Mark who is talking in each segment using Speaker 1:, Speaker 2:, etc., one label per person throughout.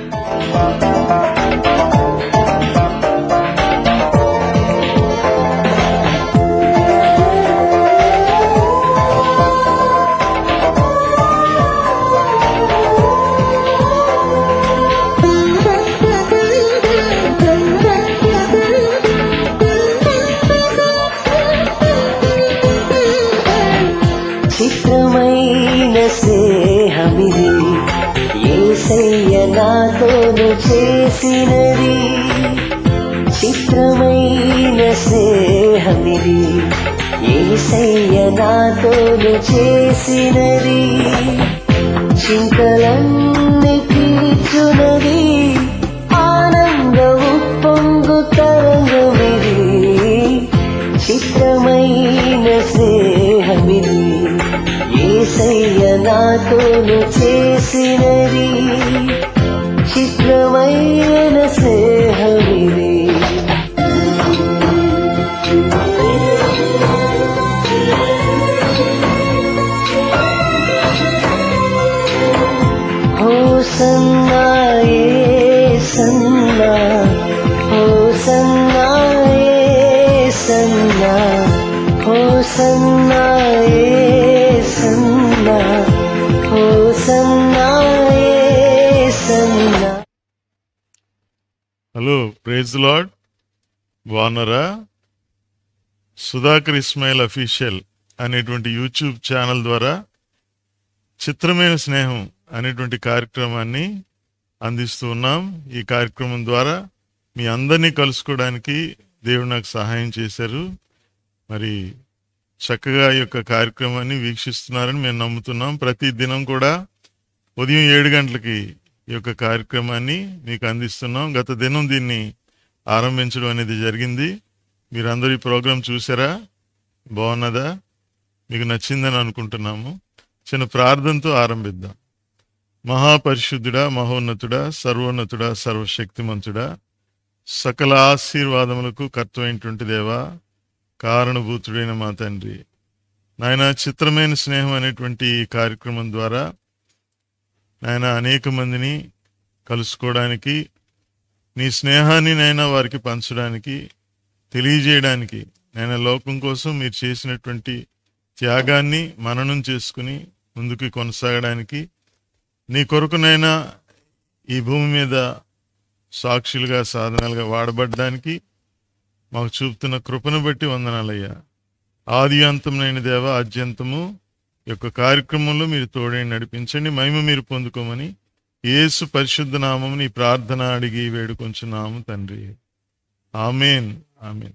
Speaker 1: చిత్రమైన స్నేహమిది ఏసయ్య నాతోను చేసినది చిత్రమైన స్నేహమిది ఏసయ్య నాతోను చేసినది చింతలన్నీ తీర్చునది ఆనందము పొంగు తరంగమిది చిత్రమైన స్నేహమిది ఏసయ్య నాతోను చేసినది చిత్రమైన స్నేహమిది హోసన్నా ఏసన్నా హోసన్నా ఏసన్నా హోసన్నా ఏసన్నా హోసన్నా ఏసన్నా
Speaker 2: హలో ప్రేజ్ లాడ్ బాగున్నారా సుధాకర్ ఇస్మాయిల్ అఫీషియల్ అనేటువంటి యూట్యూబ్ ఛానల్ ద్వారా చిత్రమైన స్నేహం అనేటువంటి కార్యక్రమాన్ని అందిస్తూ ఉన్నాం ఈ కార్యక్రమం ద్వారా మీ అందరినీ కలుసుకోవడానికి దేవుడు నాకు సహాయం చేశారు మరి చక్కగా ఈ యొక్క కార్యక్రమాన్ని వీక్షిస్తున్నారని మేము నమ్ముతున్నాం ప్రతి దినం కూడా ఉదయం ఏడు గంటలకి ఈ యొక్క కార్యక్రమాన్ని మీకు అందిస్తున్నాం గత దినం దీన్ని ఆరంభించడం అనేది జరిగింది మీరందరూ ఈ ప్రోగ్రాం చూసారా బాగున్నదా మీకు నచ్చిందని అనుకుంటున్నాము చిన్న ప్రార్థనతో ఆరంభిద్దాం మహాపరిశుద్ధుడా మహోన్నతుడా సర్వోన్నతుడా సర్వశక్తిమంతుడా సకల ఆశీర్వాదములకు కర్తమైనటువంటి దేవా కారణభూతుడైన మా తండ్రి నాయన చిత్రమైన స్నేహం అనేటువంటి ఈ కార్యక్రమం ద్వారా నాయన అనేక మందిని కలుసుకోవడానికి నీ స్నేహాన్ని నైనా వారికి పంచడానికి తెలియజేయడానికి నేను లోకం కోసం మీరు చేసినటువంటి త్యాగాన్ని మననం చేసుకుని ముందుకు కొనసాగడానికి నీ కొరకునైనా ఈ భూమి మీద సాక్షులుగా సాధనాలుగా వాడబడ్డానికి మాకు చూపుతున్న కృపను బట్టి వందనాలయ్యా ఆది అంతమైన దేవ ఆద్యంతము ఈ యొక్క కార్యక్రమంలో మీరు తోడై నడిపించండి మహిమ మీరు పొందుకోమని యేసు పరిశుద్ధ నామం నీ ప్రార్థన అడిగి వేడుకొంచున్నాము తండ్రి ఆమెన్ ఆమెన్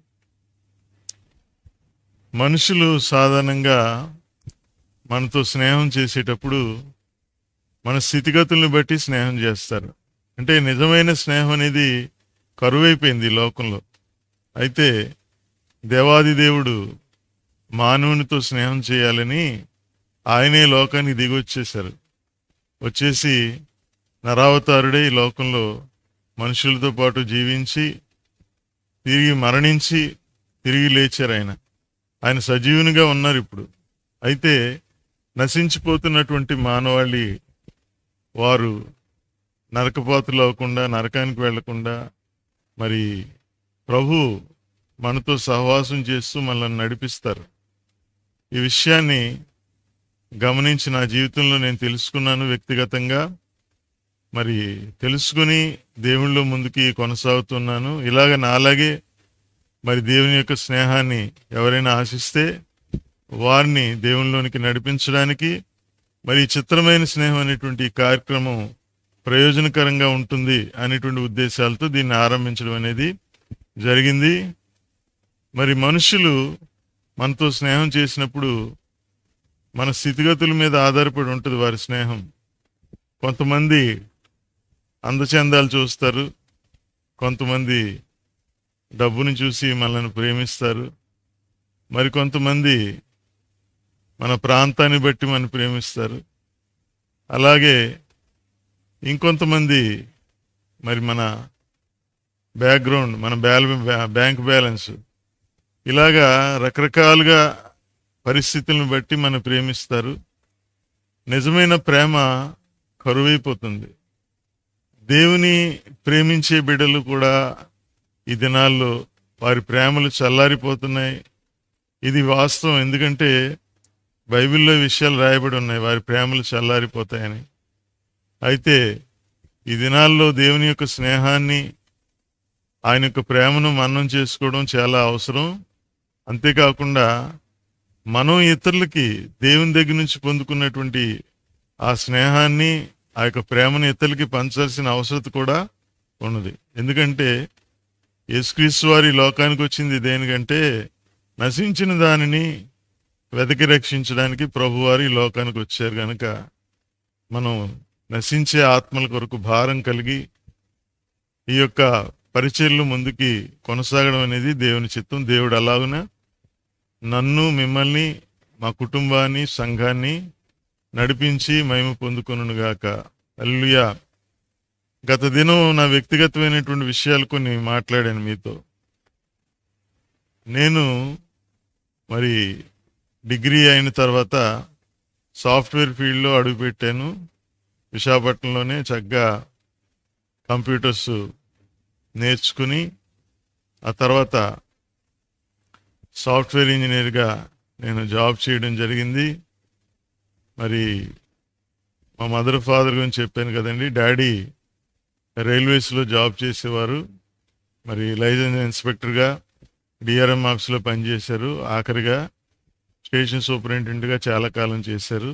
Speaker 2: మనుషులు సాధారణంగా మనతో స్నేహం చేసేటప్పుడు మన స్థితిగతుల్ని బట్టి స్నేహం చేస్తారు అంటే నిజమైన స్నేహం అనేది కరువైపోయింది ఈ లోకంలో అయితే దేవాది దేవుడు మానవునితో స్నేహం చేయాలని ఆయనే లోకానికి దిగొచ్చేశారు వచ్చేసి నరావతారుడే ఈ లోకంలో మనుషులతో పాటు జీవించి తిరిగి మరణించి తిరిగి లేచారు ఆయన ఆయన సజీవునిగా ఉన్నారు ఇప్పుడు అయితే నశించిపోతున్నటువంటి మానవాళి వారు నరకపాతులు అవ్వకుండా నరకానికి వెళ్లకుండా మరి ప్రభు మనతో సహవాసం చేస్తూ మనల్ని నడిపిస్తారు ఈ విషయాన్ని గమనించి నా జీవితంలో నేను తెలుసుకున్నాను వ్యక్తిగతంగా మరి తెలుసుకుని దేవుళ్ళో ముందుకి కొనసాగుతున్నాను ఇలాగ నాలాగే మరి దేవుని యొక్క స్నేహాన్ని ఎవరైనా ఆశిస్తే వారిని దేవునిలోనికి నడిపించడానికి మరి ఈ చిత్రమైన స్నేహం అనేటువంటి ఈ కార్యక్రమం ప్రయోజనకరంగా ఉంటుంది అనేటువంటి ఉద్దేశాలతో దీన్ని ఆరంభించడం అనేది జరిగింది మరి మనుషులు మనతో స్నేహం చేసినప్పుడు మన స్థితిగతుల మీద ఆధారపడి ఉంటుంది వారి స్నేహం కొంతమంది అందచందాలు చూస్తారు కొంతమంది డబ్బుని చూసి మనల్ని ప్రేమిస్తారు మరి కొంతమంది మన ప్రాంతాన్ని బట్టి మనం ప్రేమిస్తారు అలాగే ఇంకొంతమంది మరి మన బ్యాక్గ్రౌండ్ మన బ్యాల్ బ్యాంక్ బ్యాలెన్స్ ఇలాగా రకరకాలుగా పరిస్థితులను బట్టి మనం ప్రేమిస్తారు నిజమైన ప్రేమ కరువైపోతుంది దేవుని ప్రేమించే బిడ్డలు కూడా ఈ దినాల్లో వారి ప్రేమలు చల్లారిపోతున్నాయి ఇది వాస్తవం ఎందుకంటే బైబిల్లో ఈ విషయాలు రాయబడి ఉన్నాయి వారి ప్రేమలు చల్లారిపోతాయని అయితే ఈ దినాల్లో దేవుని యొక్క స్నేహాన్ని ఆయన యొక్క ప్రేమను మన్నం చేసుకోవడం చాలా అవసరం అంతేకాకుండా మనం ఇతరులకి దేవుని దగ్గర నుంచి పొందుకున్నటువంటి ఆ స్నేహాన్ని ఆ యొక్క ప్రేమను ఇతరులకి పంచాల్సిన అవసరం కూడా ఉన్నది ఎందుకంటే యేసుక్రీస్తు వారి ఈ లోకానికి వచ్చింది దేనికంటే నశించిన దానిని వెతకి రక్షించడానికి ప్రభువారు ఈ లోకానికి వచ్చారు గనుక మనం నశించే ఆత్మల కొరకు భారం కలిగి ఈ యొక్క పరిచర్లు ముందుకి కొనసాగడం అనేది దేవుని చిత్తం దేవుడు అలాగున నన్ను మిమ్మల్ని మా కుటుంబాన్ని సంఘాన్ని నడిపించి మేము పొందుకొనుగాక గాక అల్లుయా గత దినం నా వ్యక్తిగతమైనటువంటి విషయాలు కొన్ని మాట్లాడాను మీతో నేను మరి డిగ్రీ అయిన తర్వాత సాఫ్ట్వేర్ ఫీల్డ్లో అడుగుపెట్టాను విశాఖపట్నంలోనే చక్కగా కంప్యూటర్స్ నేర్చుకుని ఆ తర్వాత సాఫ్ట్వేర్ ఇంజనీర్గా నేను జాబ్ చేయడం జరిగింది మరి మా మదర్ ఫాదర్ గురించి చెప్పాను కదండి డాడీ రైల్వేస్లో జాబ్ చేసేవారు మరి లైసెన్స్ ఇన్స్పెక్టర్గా డిఆర్ఎం ఆఫీస్లో పనిచేశారు ఆఖరిగా స్టేషన్ సూపరింటెండెంట్గా చాలా కాలం చేశారు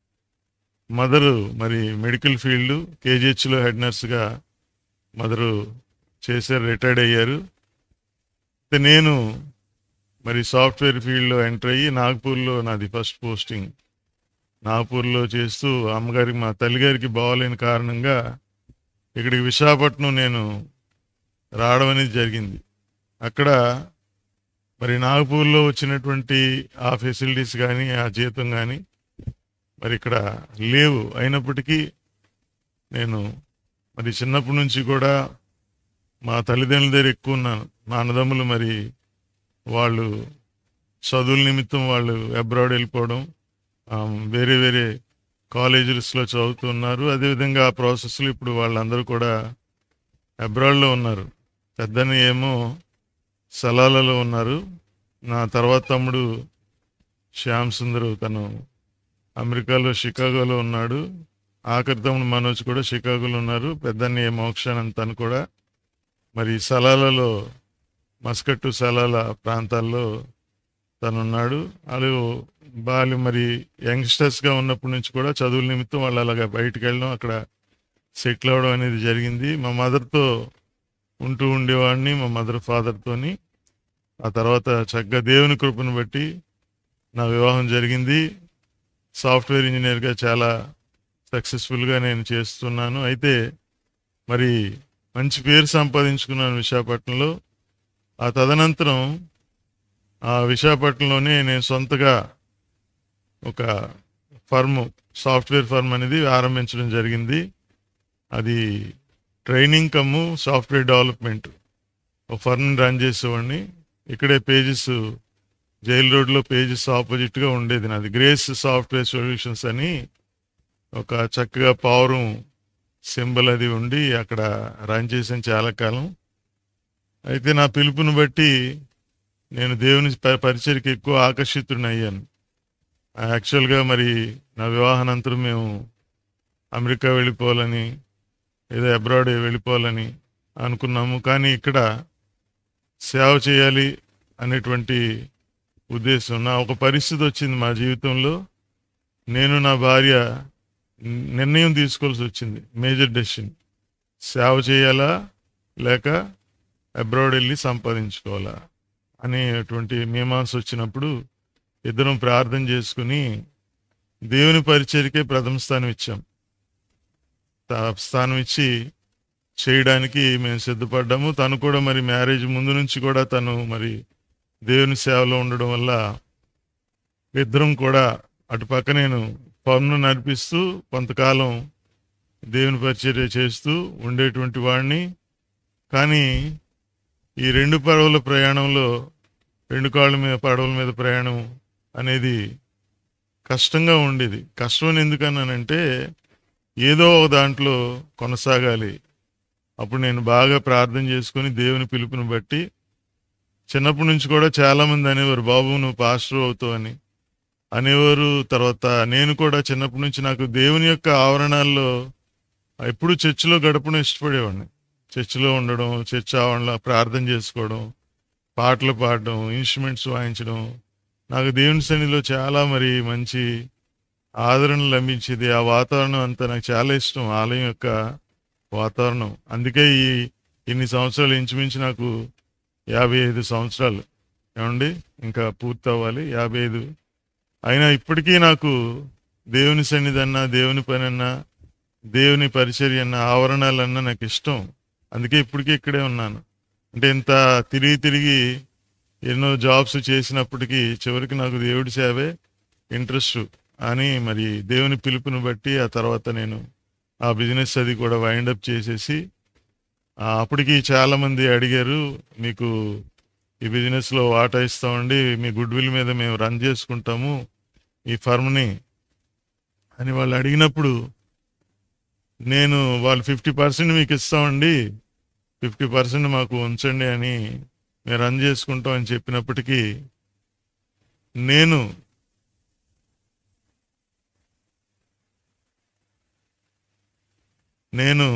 Speaker 2: మదరు మరి మెడికల్ ఫీల్డ్ కేజీహెచ్లో హెడ్ నర్స్గా మదరు చేశారు రిటైర్డ్ అయ్యారు అయితే నేను మరి సాఫ్ట్వేర్ ఫీల్డ్లో ఎంటర్ అయ్యి నాగ్పూర్లో నాది ఫస్ట్ పోస్టింగ్ నాగ్పూర్లో చేస్తూ అమ్మగారికి మా తల్లిగారికి బాగోలేని కారణంగా ఇక్కడికి విశాఖపట్నం నేను రావడం అనేది జరిగింది అక్కడ మరి నాగపూర్లో వచ్చినటువంటి ఆ ఫెసిలిటీస్ కానీ ఆ జీతం కానీ మరి ఇక్కడ లేవు అయినప్పటికీ నేను మరి చిన్నప్పటి నుంచి కూడా మా తల్లిదండ్రుల దగ్గర ఎక్కువ ఉన్నాను మా అన్నదమ్ములు మరి వాళ్ళు చదువుల నిమిత్తం వాళ్ళు అబ్రాడ్ వెళ్ళిపోవడం ఆ, వేరే వేరే కాలేజెస్లో చదువుతున్నారు అదేవిధంగా ఆ ప్రాసెస్లో ఇప్పుడు వాళ్ళందరూ కూడా అబ్రాడ్లో ఉన్నారు పెద్దని ఏమో సలాలలో ఉన్నారు నా తర్వాత తమ్ముడు శ్యామ్ సుందరు తను అమెరికాలో షికాగోలో ఉన్నాడు ఆఖరి తమ్ముడు మనోజ్ కూడా షికాగోలో ఉన్నారు పెద్దని మోక్షానంద్ తను కూడా మరి సలాలలో మస్కట్టు సలాల ప్రాంతాల్లో తను ఉన్నాడు వాళ్ళు వాళ్ళు మరి యంగ్స్టర్స్గా ఉన్నప్పటి నుంచి కూడా చదువుల నిమిత్తం వాళ్ళు అలాగా బయటికి వెళ్ళడం అక్కడ సెటిల్ అవ్వడం అనేది జరిగింది మా మదర్తో ఉంటూ ఉండేవాడిని మా మదర్ ఫాదర్తోని ఆ తర్వాత చక్కగా దేవుని కృపను బట్టి నా వివాహం జరిగింది సాఫ్ట్వేర్ ఇంజనీర్గా చాలా సక్సెస్ఫుల్గా నేను చేస్తున్నాను అయితే మరి మంచి పేరు సంపాదించుకున్నాను విశాఖపట్నంలో ఆ తదనంతరం ఆ విశాఖపట్నంలోనే నేను సొంతగా ఒక ఫర్మ్ సాఫ్ట్వేర్ ఫర్మ్ అనేది ఆరంభించడం జరిగింది అది ట్రైనింగ్ కమ్ము సాఫ్ట్వేర్ డెవలప్మెంట్ ఒక ఫర్మ్ రన్ చేసేవాడిని ఇక్కడే పేజెస్ జైల్ రోడ్లో పేజెస్ ఆపోజిట్గా ఉండేది నాది గ్రేస్ సాఫ్ట్వేర్ సొల్యూషన్స్ అని ఒక చక్కగా పౌరం సింబల్ అది ఉండి అక్కడ రన్ చేసాను చాలా కాలం అయితే నా పిలుపుని బట్టి నేను దేవుని ప- పరిచయకి ఎక్కువ ఆకర్షితుడిని అయ్యాను యాక్చువల్గా మరి నా వివాహానంతరం మేము అమెరికా వెళ్ళిపోవాలని ఏదో అబ్రాడ్ వెళ్ళిపోవాలని అనుకున్నాము కానీ ఇక్కడ సేవ చేయాలి అనేటువంటి ఉద్దేశం నా ఒక పరిస్థితి వచ్చింది మా జీవితంలో నేను నా భార్య నిర్ణయం తీసుకోవాల్సి వచ్చింది మేజర్ డెసిషన్ సేవ చేయాలా లేక అబ్రాడ్ వెళ్ళి సంపాదించుకోవాలా అనేటువంటి మీమాంస వచ్చినప్పుడు ఇద్దరం ప్రార్థన చేసుకుని దేవుని పరిచర్కే ప్రథమ స్థానం ఇచ్చాం తా- స్థానం ఇచ్చి చేయడానికి మేము సిద్ధపడ్డాము తను కూడా మరి మ్యారేజ్ ముందు నుంచి కూడా తను మరి దేవుని సేవలో ఉండడం వల్ల ఇద్దరం కూడా అటుపక్క నేను పన్ను నడిపిస్తూ కొంతకాలం దేవుని పరిచర్య చేస్తూ ఉండేటువంటి వాడిని కానీ ఈ రెండు పడవల ప్రయాణంలో రెండు కాళ్ళ మీద పడవల మీద ప్రయాణం అనేది కష్టంగా ఉండేది కష్టం అని ఎందుకన్నానంటే ఏదో ఒక దాంట్లో కొనసాగాలి అప్పుడు నేను బాగా ప్రార్థన చేసుకుని దేవుని పిలుపుని బట్టి చిన్నప్పటి నుంచి కూడా చాలా మంది అనేవారు బాబు నువ్వు పాస్టర్ అవుతావు అని అనేవారు తర్వాత నేను కూడా చిన్నప్పటి నుంచి నాకు దేవుని యొక్క ఆవరణాల్లో ఎప్పుడు చర్చిలో గడపడం ఇష్టపడేవాడిని చర్చిలో ఉండడం చర్చ్ ఆవరణలో ప్రార్థన చేసుకోవడం పాటలు పాడడం ఇన్స్ట్రుమెంట్స్ వాయించడం నాకు దేవుని సన్నిధిలో చాలా మరి మంచి ఆదరణ లభించేది ఆ వాతావరణం అంతా నాకు చాలా ఇష్టం ఆలయం యొక్క వాతావరణం అందుకే ఈ ఇన్ని సంవత్సరాలు ఇంచుమించు నాకు యాభై ఐదు సంవత్సరాలు ఏమండి ఇంకా పూర్తి అవ్వాలి యాభై ఐదు అయినా ఇప్పటికీ నాకు దేవుని సన్నిధి అన్నా దేవుని పని అన్నా దేవుని పరిచర్య అన్న ఆవరణాలన్నా నాకు ఇష్టం అందుకే ఇప్పటికీ ఇక్కడే ఉన్నాను అంటే ఇంత తిరిగి తిరిగి ఎన్నో జాబ్స్ చేసినప్పటికీ చివరికి నాకు దేవుడి సేవే ఇంట్రెస్ట్ అని మరి దేవుని పిలుపుని బట్టి ఆ తర్వాత నేను ఆ బిజినెస్ అది కూడా వైండప్ చేసేసి ఆ, అప్పటికి చాలా మంది అడిగారు మీకు ఈ బిజినెస్ లో వాటా ఇస్తామండి మీ గుడ్ విల్ మీద మేము రన్ చేసుకుంటాము ఈ ఫర్మ్ని అని వాళ్ళు అడిగినప్పుడు నేను వాళ్ళు ఫిఫ్టీ పర్సెంట్ మీకు ఇస్తామండి ఫిఫ్టీ పర్సెంట్ మాకు ఉంచండి అని మేము రన్ చేసుకుంటాం అని చెప్పినప్పటికీ నేను నేను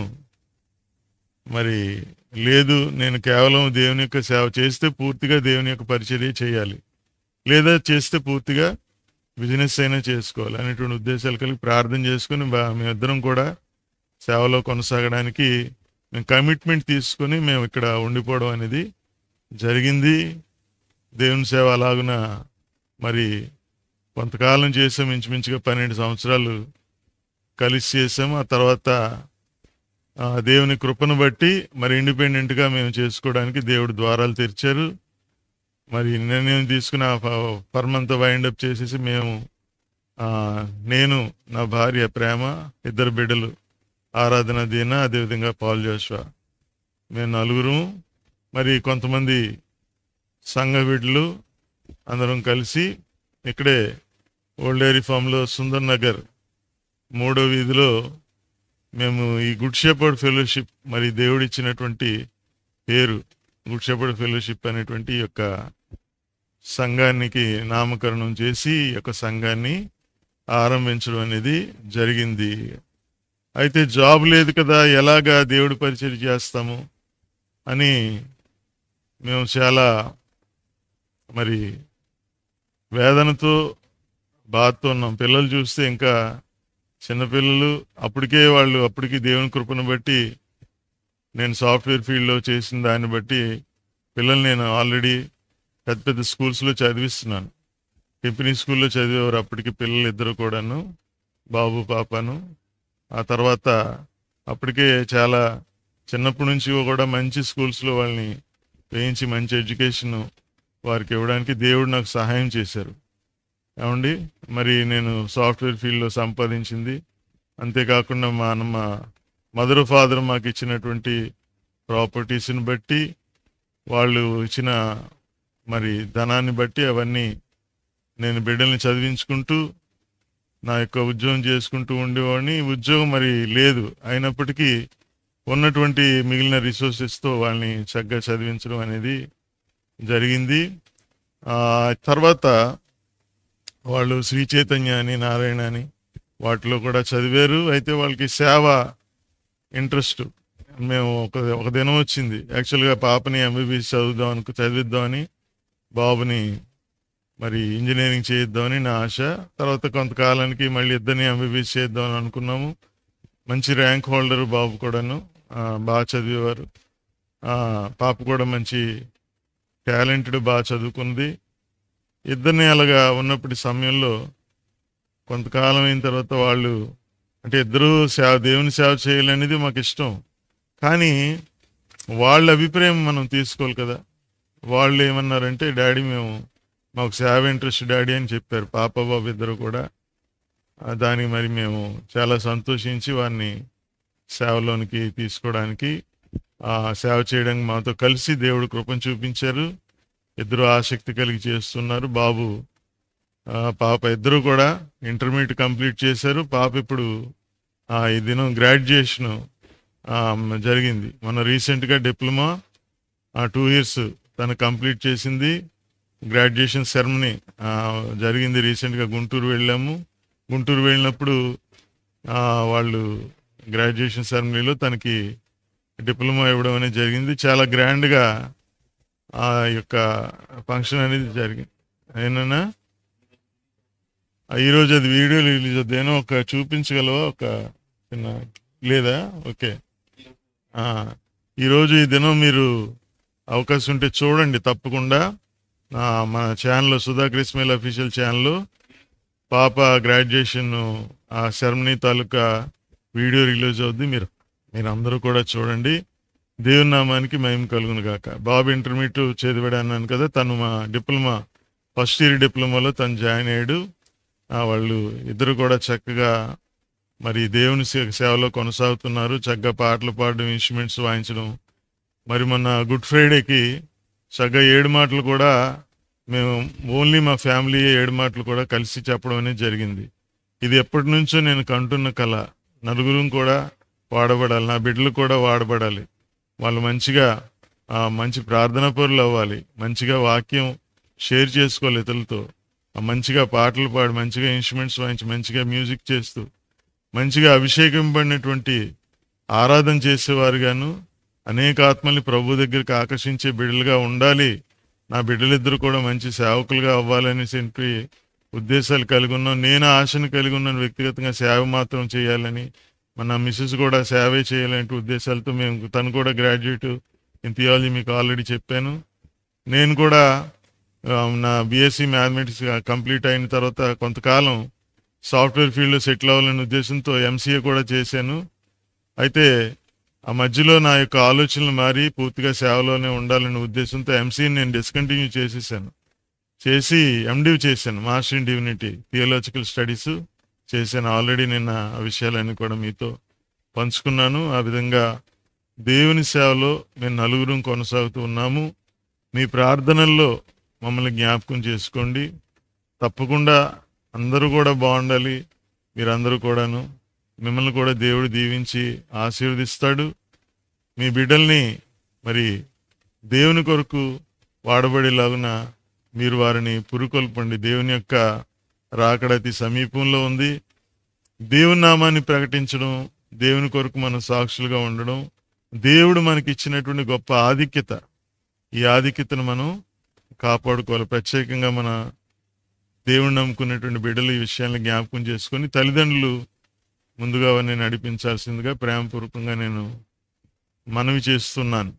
Speaker 2: మరి లేదు నేను కేవలం దేవుని యొక్క సేవ చేస్తే పూర్తిగా దేవుని యొక్క పరిచర్య చేయాలి లేదా చేస్తే పూర్తిగా బిజినెస్ అయినా చేసుకోవాలి అనేటువంటి ఉద్దేశాలు కలిగి ప్రార్థన చేసుకుని బా- మేమిద్దరం కూడా సేవలో కొనసాగడానికి మేము కమిట్మెంట్ తీసుకొని మేము ఇక్కడ ఉండిపోవడం అనేది జరిగింది దేవుని సేవ అలాగున మరి కొంతకాలం చేసాం ఇంచుమించుగా పన్నెండు సంవత్సరాలు కలిసి చేసాము ఆ తర్వాత ఆ, దేవుని కృపను బట్టి మరి ఇండిపెండెంట్ గా మేము చేసుకోవడానికి దేవుడు ద్వారాలు తెరిచారు మరి నిర్ణయం తీసుకుని ఆ ఫర్మ్ అంతా వైండప్ చేసేసి మేము ఆ, నేను నా భార్య ప్రేమ ఇద్దరు బిడ్డలు ఆరాధన దీన అదేవిధంగా పాల్ జోష్వా మేము నలుగురు మరి కొంతమంది సంఘ బిడ్డలు అందరం కలిసి ఇక్కడే ఓల్డ్ ఏరీ ఫామ్లో సుందర్ నగర్ మూడో వీధిలో మేము ఈ గుడ్ షెపర్డ్ ఫెలోషిప్ మరి దేవుడు ఇచ్చినటువంటి పేరు గుడ్ షెపర్డ్ ఫెలోషిప్ అనేటువంటి ఈ యొక్క సంఘానికి నామకరణం చేసి ఈ యొక్క సంఘాన్ని ఆరంభించడం అనేది జరిగింది అయితే జాబ్ లేదు కదా ఎలాగా దేవుడి పరిచయం చేస్తాము అని మేము చాలా మరి వేదనతో బాధతో ఉన్నాం పిల్లలు చూస్తే ఇంకా చిన్నపిల్లలు అప్పటికే వాళ్ళు అప్పటికి దేవుని కృపను బట్టి నేను సాఫ్ట్వేర్ ఫీల్డ్లో చేసిన దాన్ని బట్టి పిల్లల్ని నేను ఆల్రెడీ పెద్ద పెద్ద స్కూల్స్లో చదివిస్తున్నాను టిఫినీ స్కూల్లో చదివేవారు అప్పటికి పిల్లలు ఇద్దరు కూడాను బాబు పాపను ఆ తర్వాత అప్పటికే చాలా చిన్నప్పటి నుంచి కూడా మంచి స్కూల్స్లో వాళ్ళని వేయించి మంచి ఎడ్యుకేషన్ వారికి ఇవ్వడానికి దేవుడు నాకు సహాయం చేశారు ఏమండి మరి నేను సాఫ్ట్వేర్ ఫీల్డ్లో సంపాదించింది అంతేకాకుండా మా అమ్మ మదర్ ఫాదర్ మాకు ఇచ్చినటువంటి ప్రాపర్టీస్ని బట్టి వాళ్ళు ఇచ్చిన మరి ధనాన్ని బట్టి అవన్నీ నేను బిడ్డల్ని చదివించుకుంటూ నా యొక్క ఉద్యోగం చేసుకుంటూ ఉండేవాడిని ఉద్యోగం మరి లేదు అయినప్పటికీ ఉన్నటువంటి మిగిలిన రిసోర్సెస్తో వాళ్ళని చక్కగా చదివించడం అనేది జరిగింది ఆ తర్వాత వాళ్ళు శ్రీ చైతన్య అని నారాయణ అని వాటిలో కూడా చదివారు అయితే వాళ్ళకి సేవ ఇంట్రెస్ట్ మేము ఒక ఒక దినం వచ్చింది యాక్చువల్గా పాపని ఎంబీబీఎస్ చదువుదాం అనుకు చదివిద్దామని బాబుని మరి ఇంజనీరింగ్ చేయిద్దామని నా ఆశ తర్వాత కొంతకాలానికి మళ్ళీ ఇద్దరిని ఎంబీబీఎస్ చేద్దామని అనుకున్నాము మంచి ర్యాంక్ హోల్డర్ బాబు కూడాను ఆ, బాగా చదివేవారు ఆ, పాప కూడా మంచి టాలెంటెడ్ బాగా చదువుకుంది ఇద్దరిని అలాగా ఉన్నప్పటి సమయంలో కొంతకాలం అయిన తర్వాత వాళ్ళు అంటే ఇద్దరు సేవ దేవుని సేవ చేయాలనేది మాకు ఇష్టం కానీ వాళ్ళ అభిప్రాయం మనం తీసుకోవాలి కదా వాళ్ళు ఏమన్నారంటే డాడీ మేము మాకు సేవ ఇంట్రెస్ట్ డాడీ అని చెప్పారు పాప బాబు ఇద్దరు కూడా ఆ, దానికి మరి మేము చాలా సంతోషించి వారిని సేవలోనికి తీసుకోవడానికి ఆ సేవ చేయడానికి మాతో కలిసి దేవుడు కృపను చూపించారు ఇద్దరు ఆసక్తి కలిగి చేస్తున్నారు బాబు ఆ, పాప ఇద్దరు కూడా ఇంటర్మీడియట్ కంప్లీట్ చేశారు పాప ఇప్పుడు ఆ, ఈ దినం గ్రాడ్యుయేషన్ ఆ, జరిగింది మన రీసెంట్గా డిప్లొమా టూ ఇయర్స్ తను కంప్లీట్ చేసింది గ్రాడ్యుయేషన్ సెరమనీ జరిగింది రీసెంట్గా గుంటూరు వెళ్ళాము గుంటూరు వెళ్ళినప్పుడు ఆ, వాళ్ళు గ్రాడ్యుయేషన్ సెరమనీలో తనకి డిప్లొమా ఇవ్వడం అనేది జరిగింది చాలా గ్రాండ్గా ఆ యొక్క ఫంక్షన్ అనేది జరిగింది ఏనన్నా ఆ, ఈరోజు అది వీడియో రిలీజ్ అవుతుందేనో ఒక చూపించగలవా ఒక చిన్న లేదా ఓకే ఆ, ఈరోజు ఈ దినం మీరు అవకాశం ఉంటే చూడండి తప్పకుండా ఆ, మన ఛానల్లో సుధా క్రిస్మేల్ అఫీషియల్ ఛానల్లో పాప గ్రాడ్యుయేషన్ ఆ సెరమనీ తాలూకా వీడియో రిలీజ్ అవుద్ది మీరు మీరు అందరూ కూడా చూడండి దేవుని నామానికి మహిమ కలుగును గాక బాబు ఇంటర్మీడియట్ చదివాడు అన్నాను కదా తను మా డిప్లొమా ఫస్ట్ ఇయర్ డిప్లొమాలో తను జాయిన్ అయ్యాడు ఆ, వాళ్ళు ఇద్దరు కూడా చక్కగా మరి దేవుని సే- సేవలో కొనసాగుతున్నారు చక్కగా పాటలు పాడడం ఇన్స్ట్రుమెంట్స్ వాయించడం మరి మొన్న గుడ్ ఫ్రైడేకి చక్కగా ఏడు మాటలు కూడా మేము ఓన్లీ మా ఫ్యామిలీ ఏడు మాటలు కూడా కలిసి చెప్పడం అనేది జరిగింది ఇది ఎప్పటి నుంచో నేను కంటున్న కళ నలుగురు కూడా వాడబడాలి నా బిడ్డలు కూడా వాడబడాలి వాళ్ళు మంచిగా ఆ, మంచి ప్రార్థనా పరులు అవ్వాలి మంచిగా వాక్యం షేర్ చేసుకోవాలి ఇతరులతో ఆ, మంచిగా పాటలు పాడి మంచిగా ఇన్స్ట్రుమెంట్స్ వాయించి మంచిగా మ్యూజిక్ చేస్తూ మంచిగా అభిషేకింపడినటువంటి ఆరాధన చేసేవారుగాను అనేక ఆత్మల్ని ప్రభు దగ్గరికి ఆకర్షించే బిడ్డలుగా ఉండాలి నా బిడ్డలిద్దరు కూడా మంచి సేవకులుగా అవ్వాలనేసి ఉద్దేశాలు కలిగి ఉన్నాం నేను ఆశను కలిగి ఉన్నాను వ్యక్తిగతంగా సేవ మాత్రం చేయాలని మన మిస్సెస్ కూడా సేవే చేయాలంటే ఉద్దేశాలతో మేము తను కూడా గ్రాడ్యుయేట్ ఇన్ థియాలజీ మీకు ఆల్రెడీ చెప్పాను నేను కూడా ఆ, నా బీఎస్సీ మ్యాథమెటిక్స్ కంప్లీట్ అయిన తర్వాత కొంతకాలం సాఫ్ట్వేర్ ఫీల్డ్లో సెటిల్ అవ్వాలనే ఉద్దేశంతో ఎంసీఏ కూడా చేశాను అయితే ఆ మధ్యలో నా యొక్క ఆలోచనలు మారి పూర్తిగా సేవలోనే ఉండాలనే ఉద్దేశంతో ఎంసీని నేను డిస్కంటిన్యూ చేసేసాను చేసి ఎండివ్ చేశాను master in divinity theological studies చేశాను ఆల్రెడీ నేను ఆ విషయాలన్నీ కూడా మీతో పంచుకున్నాను ఆ విధంగా దేవుని సేవలో మేము నలుగురం కొనసాగుతూ ఉన్నాము మీ ప్రార్థనల్లో మమ్మల్ని జ్ఞాపకం చేసుకోండి తప్పకుండా అందరూ కూడా బాగుండాలి మీరందరూ కూడాను మిమ్మల్ని కూడా దేవుడు దీవించి ఆశీర్వదిస్తాడు మీ బిడ్డల్ని మరి దేవుని కొరకు వాడబడేలాగున మీరు వారిని పురుకొల్పండి దేవుని యొక్క రాకడ అతి సమీపంలో ఉంది దేవుని నామాన్ని ప్రకటించడం దేవుని కొరకు మనం సాక్షులుగా ఉండడం దేవుడు మనకి ఇచ్చినటువంటి గొప్ప ఆధిక్యత ఈ ఆధిక్యతను మనం కాపాడుకోవాలి ప్రత్యేకంగా మన దేవుని నమ్ముకున్నటువంటి బిడ్డలు ఈ విషయాన్ని జ్ఞాపకం చేసుకొని తల్లిదండ్రులు ముందుగా వారిని నడిపించాల్సిందిగా ప్రేమపూర్వకంగా నేను మనవి చేస్తున్నాను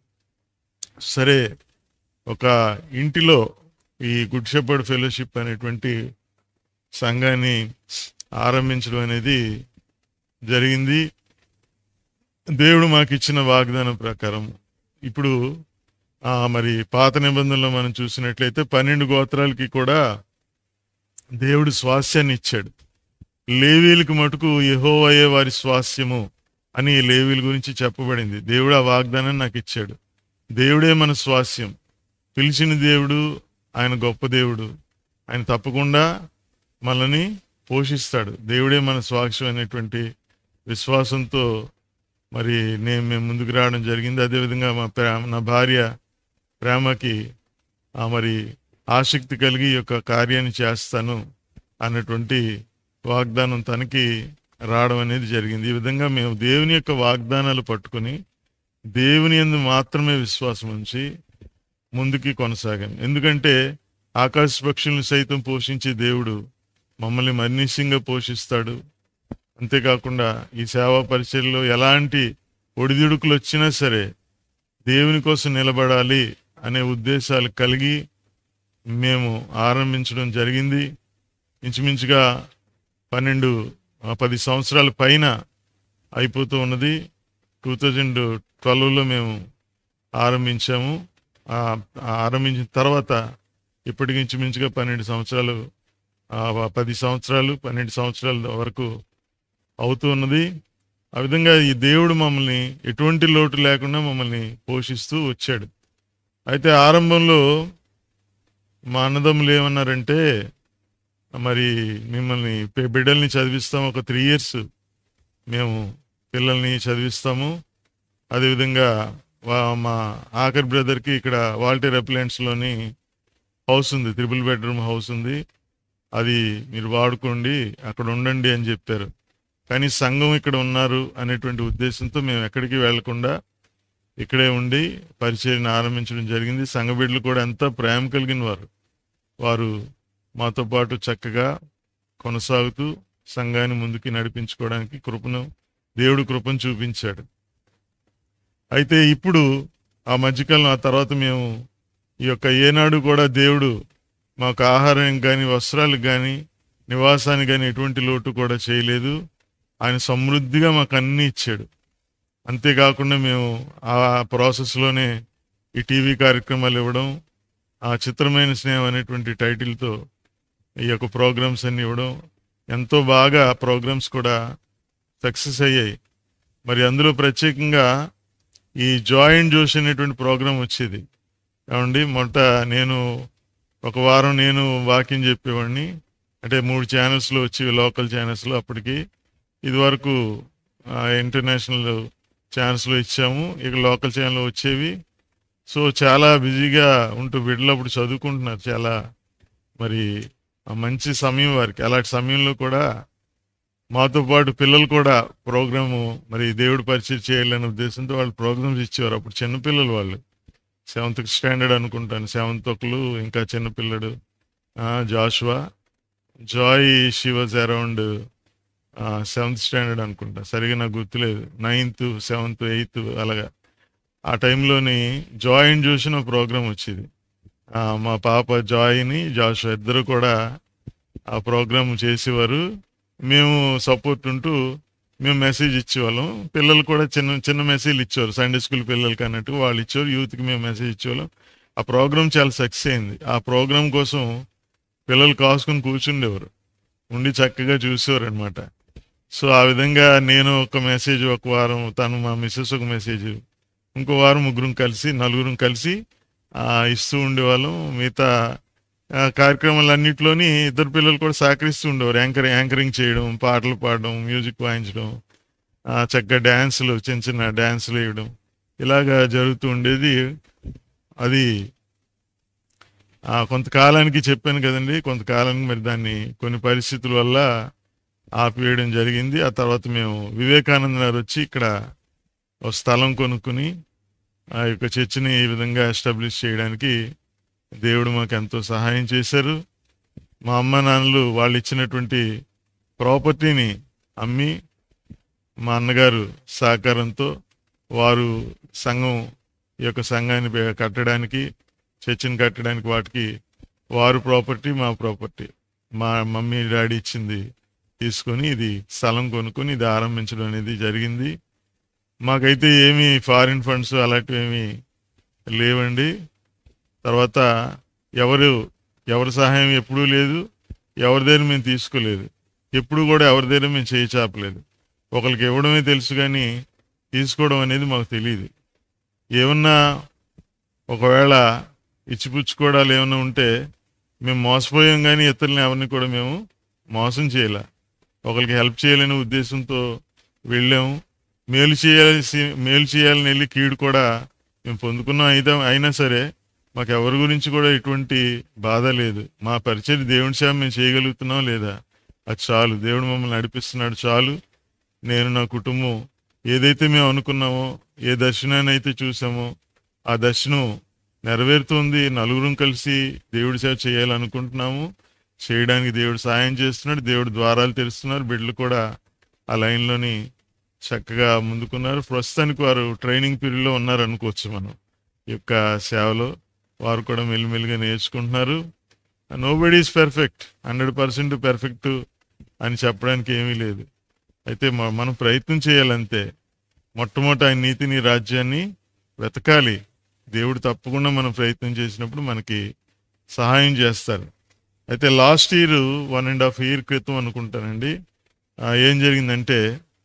Speaker 2: సరే ఒక ఇంటిలో ఈ గుడ్ షెపర్డ్ ఫెలోషిప్ అనేటువంటి సంఘాన్ని ఆరంభించడం అనేది జరిగింది దేవుడు మాకు ఇచ్చిన వాగ్దానం ప్రకారం ఇప్పుడు ఆ మరి పాత నిబంధనలో మనం చూసినట్లయితే పన్నెండు గోత్రాలకి కూడా దేవుడు స్వాస్యాన్ని ఇచ్చాడు లేవీలకు మటుకు యెహోవాయే వారి స్వాస్యము అని ఈ లేవీల గురించి చెప్పబడింది దేవుడు ఆ వాగ్దానాన్ని నాకు ఇచ్చాడు దేవుడే మన స్వాస్యం పిలిచిన దేవుడు ఆయన గొప్ప దేవుడు ఆయన తప్పకుండా మనల్ని పోషిస్తాడు దేవుడే మన స్వాస్యం అనేటువంటి విశ్వాసంతో మరి నేను మేము ముందుకు రావడం జరిగింది అదేవిధంగా మా ప్రేమ నా భార్య ప్రేమకి ఆ మరి ఆసక్తి కలిగి ఈ యొక్క కార్యాన్ని చేస్తాను అన్నటువంటి వాగ్దానం తనకి రావడం అనేది జరిగింది ఈ విధంగా మేము దేవుని యొక్క వాగ్దానాలు పట్టుకొని దేవుని యందు మాత్రమే విశ్వాసం ఉంచి ముందుకి కొనసాగాను ఎందుకంటే ఆకాశ పక్షులను సైతం పోషించే దేవుడు మమ్మల్ని మర్నిశంగా పోషిస్తాడు అంతేకాకుండా ఈ సేవా పరిచయలో ఎలాంటి ఒడిదుడుకులు వచ్చినా సరే దేవుని కోసం నిలబడాలి అనే ఉద్దేశాలు కలిగి మేము ఆరంభించడం జరిగింది ఇంచుమించుగా పన్నెండు ఆ, పది సంవత్సరాల పైన అయిపోతూ ఉన్నది టూ థౌజండ్ ట్వెల్వ్లో మేము ఆరంభించాము ఆ, ఆ ఆరంభించిన తర్వాత ఇప్పటికి ఇంచుమించుగా పన్నెండు సంవత్సరాలు ఆ, పది సంవత్సరాలు పన్నెండు సంవత్సరాల వరకు అవుతూ ఉన్నది ఆ విధంగా ఈ దేవుడు మమ్మల్ని ఎటువంటి లోటు లేకుండా మమ్మల్ని పోషిస్తూ వచ్చాడు అయితే ఆరంభంలో మా అన్నదమ్ములు ఏమన్నారంటే మరి మిమ్మల్ని పి- బిడ్డల్ని చదివిస్తాం ఒక త్రీ ఇయర్స్ మేము పిల్లల్ని చదివిస్తాము అదేవిధంగా వా- మా ఆఖరి బ్రదర్కి ఇక్కడ వాల్టర్ అప్లయన్స్లోని హౌస్ ఉంది త్రిబుల్ బెడ్రూమ్ హౌస్ ఉంది అది మీరు వాడుకోండి అక్కడ ఉండండి అని చెప్పారు కానీ సంఘం ఇక్కడ ఉన్నారు అనేటువంటి ఉద్దేశంతో మేము ఎక్కడికి వెళ్లకుండా ఇక్కడే ఉండి పరిచయం ఆరంభించడం జరిగింది సంఘ బిడ్డలు కూడా ఎంతో ప్రేమ కలిగిన వారు వారు మాతో పాటు చక్కగా కొనసాగుతూ సంఘాన్ని ముందుకి నడిపించుకోవడానికి కృపను దేవుడు కృపను చూపించాడు అయితే ఇప్పుడు ఆ మధ్యకాలం ఆ తర్వాత మేము ఈ యొక్క ఏనాడు కూడా దేవుడు మాకు ఆహారం కానీ వస్త్రాలకు కానీ నివాసానికి కానీ ఎటువంటి లోటు కూడా చేయలేదు ఆయన సమృద్ధిగా మాకు అన్ని ఇచ్చాడు అంతేకాకుండా మేము ఆ ప్రాసెస్లోనే ఈ టీవీ కార్యక్రమాలు ఇవ్వడం ఆ చిత్రమైన స్నేహం అనేటువంటి టైటిల్తో ఈ యొక్క ప్రోగ్రామ్స్ అన్ని ఇవ్వడం ఎంతో బాగా ప్రోగ్రామ్స్ కూడా సక్సెస్ అయ్యాయి మరి అందులో ప్రత్యేకంగా ఈ జాయ్ అండ్ జోష్ అనేటువంటి ప్రోగ్రాం వచ్చేది ఏమండి మొట్ట నేను ఒక వారం నేను వాక్యం చెప్పేవాడిని అంటే మూడు ఛానల్స్లో వచ్చి లోకల్ ఛానల్స్లో అప్పటికి ఇది వరకు ఇంటర్నేషనల్ ఛానల్స్లో ఇచ్చాము ఇక లోకల్ ఛానల్ వచ్చేవి సో చాలా బిజీగా ఉంటూ బిడ్డలు అప్పుడు చదువుకుంటున్నారు చాలా మరి ఆ మంచి సమయం వారికి అలాంటి సమయంలో కూడా మాతో పాటు పిల్లలు కూడా ప్రోగ్రాము మరి దేవుడు పరిచయం చేయాలనే ఉద్దేశంతో వాళ్ళు ప్రోగ్రామ్స్ ఇచ్చేవారు అప్పుడు చిన్నపిల్లలు వాళ్ళు సెవెంత్ స్టాండర్డ్ అనుకుంటాను సెవెంత్ ఒకలు ఇంకా చిన్నపిల్లడు Joshua Joy she was around seventh standard అనుకుంటా సరిగా నాకు గుర్తులేదు నైన్త్ సెవెంత్ ఎయిత్ అలాగా ఆ టైంలోని జాయ్ అండ్ జోష్ అనే ప్రోగ్రామ్ వచ్చేది ఆ, మా పాప జాయ్ని జాష్ ఇద్దరు కూడా ఆ ప్రోగ్రామ్ చేసేవారు మేము సపోర్ట్ ఉంటూ మేము మెసేజ్ ఇచ్చేవాళ్ళం పిల్లలు కూడా చిన్న చిన్న మెసేజ్ ఇచ్చేవారు సండే స్కూల్ పిల్లలకి అన్నట్టు వాళ్ళు ఇచ్చేవారు యూత్కి మేము మెసేజ్ ఇచ్చేవాళ్ళం ఆ ప్రోగ్రామ్ చాలా సక్సెస్ అయింది ఆ ప్రోగ్రామ్ కోసం పిల్లలు కాసుకుని కూర్చుండేవారు ఉండి చక్కగా చూసేవారు అనమాట సో ఆ విధంగా నేను ఒక మెసేజ్ ఒక వారం తను మా మిస్సెస్ ఒక మెసేజ్ ఇంకో వారం ముగ్గురం కలిసి నలుగురం కలిసి ఆ, ఇస్తూ ఉండేవాళ్ళం మిగతా ఆ, కార్యక్రమాలన్నింటిలోని ఇద్దరు పిల్లలు కూడా సహకరిస్తూ ఉండేవారు యాంకర్ యాంకరింగ్ చేయడం పాటలు పాడడం మ్యూజిక్ వాయించడం ఆ, చక్కగా డ్యాన్సులు చిన్న చిన్న డ్యాన్సులు వేయడం ఇలాగా జరుగుతూ ఉండేది అది ఆ, కొంతకాలానికి చెప్పాను కదండి కొంతకాలానికి మరి దాన్ని కొన్ని పరిస్థితుల వల్ల ఆపివేయడం జరిగింది ఆ తర్వాత మేము వివేకానంద గారు వచ్చి ఇక్కడ ఒక స్థలం కొనుక్కుని ఆ యొక్క చర్చిని ఈ విధంగా ఎస్టాబ్లిష్ చేయడానికి దేవుడు మాకు ఎంతో సహాయం చేశారు మా అమ్మ నాన్నలు వాళ్ళు ఇచ్చినటువంటి ప్రాపర్టీని అమ్మి మా అన్నగారు సహకారంతో వారు సంఘం ఈ యొక్క సంఘాన్ని పె- కట్టడానికి చర్చిని కట్టడానికి వాటికి వారు ప్రాపర్టీ మా ప్రాపర్టీ మా మమ్మీ డాడీ ఇచ్చింది తీసుకొని ఇది స్థలం కొనుక్కొని ఇది ఆరంభించడం అనేది జరిగింది మాకైతే ఏమీ ఫారిన్ ఫండ్స్ అలాంటివి ఏమీ లేవండి తర్వాత ఎవరు ఎవరి సహాయం ఎప్పుడూ లేదు ఎవరి దగ్గర మేము తీసుకోలేదు ఎప్పుడు కూడా ఎవరి దగ్గర మేము చేయి చాపలేదు ఒకరికి ఇవ్వడమే తెలుసు కానీ తీసుకోవడం అనేది మాకు తెలియదు ఏమన్నా ఒకవేళ ఇచ్చిపుచ్చుకోవడాలు ఏమైనా ఉంటే మేము మోసపోయాం కానీ ఇతరులని ఎవరిని కూడా మేము మోసం చేయలే ఒకరికి హెల్ప్ చేయాలనే ఉద్దేశంతో వెళ్ళాము మేలు చేయాల్సి మేలు చేయాలని వెళ్ళి కీడు కూడా మేము పొందుకున్నాం అయితే అయినా సరే మాకు ఎవరి గురించి కూడా ఎటువంటి బాధ లేదు మా పరిచయం దేవుని సేవ మేము చేయగలుగుతున్నాం లేదా అది చాలు దేవుడు మమ్మల్ని నడిపిస్తున్నాడు చాలు నేను నా కుటుంబం ఏదైతే మేము అనుకున్నామో ఏ దర్శనాన్ని అయితే చూసామో ఆ దర్శనం నెరవేరుతుంది నలుగురం కలిసి దేవుడి సేవ చేయాలనుకుంటున్నాము చేయడానికి దేవుడు సాయం చేస్తున్నాడు దేవుడు ద్వారాలు తెరుస్తున్నారు బిడ్డలు కూడా ఆ లైన్లోని చక్కగా ముందుకున్నారు ప్రస్తుతానికి వారు ట్రైనింగ్ పీరియడ్లో ఉన్నారు అనుకోవచ్చు మనం ఈ యొక్క సేవలో వారు కూడా మెల్లిమెల్లిగా నేర్చుకుంటున్నారు nobody is perfect hundred percent perfect అని చెప్పడానికి ఏమీ లేదు అయితే మ- మనం ప్రయత్నం చేయాలంతే మొట్టమొదటి ఆయన నీతిని రాజ్యాన్ని వెతకాలి దేవుడు తప్పకుండా మనం ప్రయత్నం చేసినప్పుడు మనకి సహాయం చేస్తారు అయితే last year one and half year క్రితం అనుకుంటానండి ఆ, ఏం జరిగిందంటే